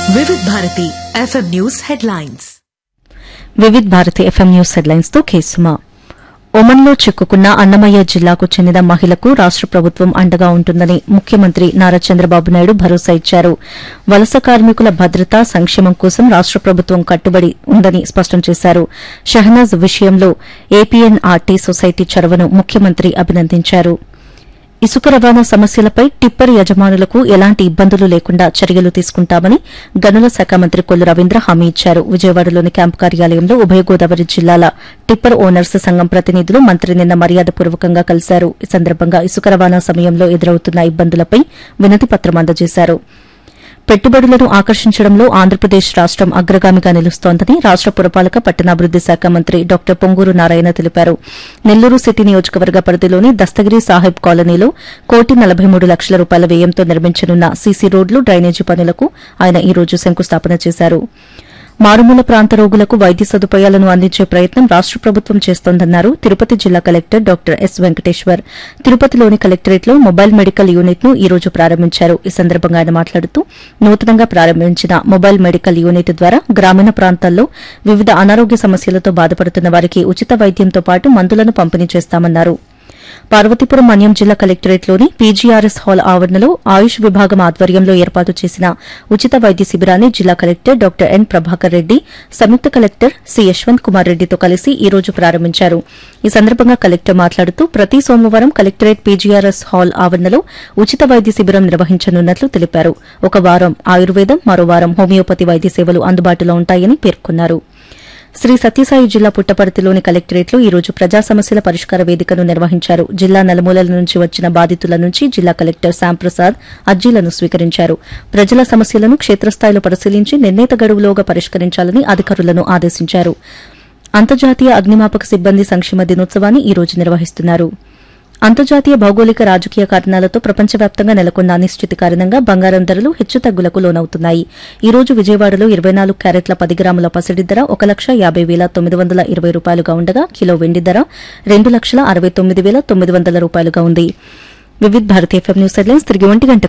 Vividh Bharati FM news headlines Vividh Bharati FM news headlines తో కేసుమా ఒమన్లో చిక్కుకున్న అన్నమయ్య జిల్లాకు చెందిన మహిళకు రాష్ట ప్రభుత్వం అండగా ఉంటుందని ముఖ్యమంత్రి నారా చంద్రబాబు నాయుడు భరోసా ఇచ్చారు వలస కార్మికుల భద్రత సంక్షేమం కోసం రాష్ట ప్రభుత్వం కట్టుబడి ఉందని స్పష్టం చేశారు షహనాజ్ విషయంలో ఏపీఎన్ఆర్టీ సొసైటీ చొరవను ముఖ్యమంత్రి అభినందించారు ఇసుక రవాణా సమస్యలపై టిప్పర్ యజమానులకు ఎలాంటి ఇబ్బందులు లేకుండా చర్యలు తీసుకుంటామని గనుల శాఖ మంత్రి కొల్లు రవీంద్ర హామీ ఇచ్చారు విజయవాడలోని క్యాంపు కార్యాలయంలో ఉభయ గోదావరి జిల్లాల టిప్పర్ ఓనర్స్ సంఘం ప్రతినిధులు మంత్రి నిన్న మర్యాదపూర్వకంగా కలిశారు ఈ సందర్భంగా ఇసుక రవాణా సమయంలో ఎదురవుతున్న ఇబ్బందులపై వినతి పత్రం అందజేశారు పెట్టుబడులను ఆకర్షించడంలో ఆంధ్రప్రదేశ్ రాష్టం అగ్రగామిగా నిలుస్తోందని రాష్ట పురపాలక పట్టణాభివృద్ది శాఖ మంత్రి డాక్టర్ పొంగూరు నారాయణ తెలిపారు నెల్లూరు సిటీ నియోజకవర్గ పరిధిలోని దస్తగిరి సాహిబ్ కాలనీలో కోటి నలభై మూడు లక్షల రూపాయల వ్యయంతో నిర్మించనున్న సీసీ రోడ్లు డ్రైనేజీ పనులకు ఆయన ఈ రోజు శంకుస్థాపన చేశారు మారుమూల ప్రాంత రోగులకు వైద్య సదుపాయాలను అందించే ప్రయత్నం రాష్ట ప్రభుత్వం చేస్తోందన్నారు తిరుపతి జిల్లా కలెక్టర్ డాక్టర్ ఎస్ వెంకటేశ్వర్ తిరుపతిలోని కలెక్టరేట్లో మొబైల్ మెడికల్ యూనిట్ ను ఈ రోజు ప్రారంభించారు ఈ సందర్భంగా ఆయన మాట్లాడుతూ నూతనంగా ప్రారంభించిన మొబైల్ మెడికల్ యూనిట్ ద్వారా గ్రామీణ ప్రాంతాల్లో వివిధ అనారోగ్య సమస్యలతో బాధపడుతున్న వారికి ఉచిత వైద్యంతో పాటు మందులను పంపిణీ చేస్తామన్నారు పార్వతీపురం మన్యం జిల్లా కలెక్టరేట్లోని పీజీఆర్ఎస్ హాల్ ఆవరణలో ఆయుష్ విభాగం ఆధ్వర్యంలో ఏర్పాటు చేసిన ఉచిత వైద్య శిబిరాన్ని జిల్లా collector doctor N Prabhakar Reddy సంయుక్త కలెక్టర్ సి యశ్వంత్ కుమార్ రెడ్డితో కలిసి ఈ రోజు ప్రారంభించారు ఈ సందర్భంగా కలెక్టర్ మాట్లాడుతూ ప్రతి సోమవారం కలెక్టరేట్ పీజీఆర్ఎస్ హాల్ ఆవరణలో ఉచిత వైద్య శిబిరం నిర్వహించనున్నట్లు తెలిపారు ఒక వారం ఆయుర్వేదం మరో వారం హోమియోపతి వైద్య సేవలు అందుబాటులో ఉంటాయని పేర్కొన్నారు శ్రీ సత్యసాయి జిల్లా పుట్టపర్తిలోని కలెక్టరేట్లో ఈ రోజు ప్రజా సమస్యల పరిష్కార వేదికను నిర్వహించారు జిల్లా నలుమూలల నుంచి వచ్చిన బాధితుల నుంచి జిల్లా కలెక్టర్ శ్యాంప్రసాద్ అర్జీలను స్వీకరించారు ప్రజల సమస్యలను క్షేత్రస్థాయిలో పరిశీలించి నిర్ణీత గడువులోగా పరిష్కరించాలని అధికారులను ఆదేశించారు అంతర్జాతీయ అగ్నిమాపక సిబ్బంది సంక్షేమ దినోత్సవాన్ని ఈ రోజు నిర్వహిస్తున్నారు అంతర్జాతీయ భౌగోళిక రాజకీయ కారణాలతో ప్రపంచవ్యాప్తంగా నెలకొన్న అనిశ్చితి కారణంగా బంగారం ధరలు హెచ్చుతగ్గులకు లోనవుతున్నాయి ఈ రోజు విజయవాడలో ఇరవై నాలుగు క్యారెట్ల పది గ్రాముల పసిడి ధర ఒక లక్ష యాబై వేల తొమ్మిది వందల ఇరవై రూపాయలుగా ఉండగా కిలో వెండి ధర రెండు లక్షల అరవై తొమ్మిది వేల తొమ్మిది వందల రూపాయలుగా ఉంది Vividh Bharati FM news headlines తిరిగి ఒంటి గంట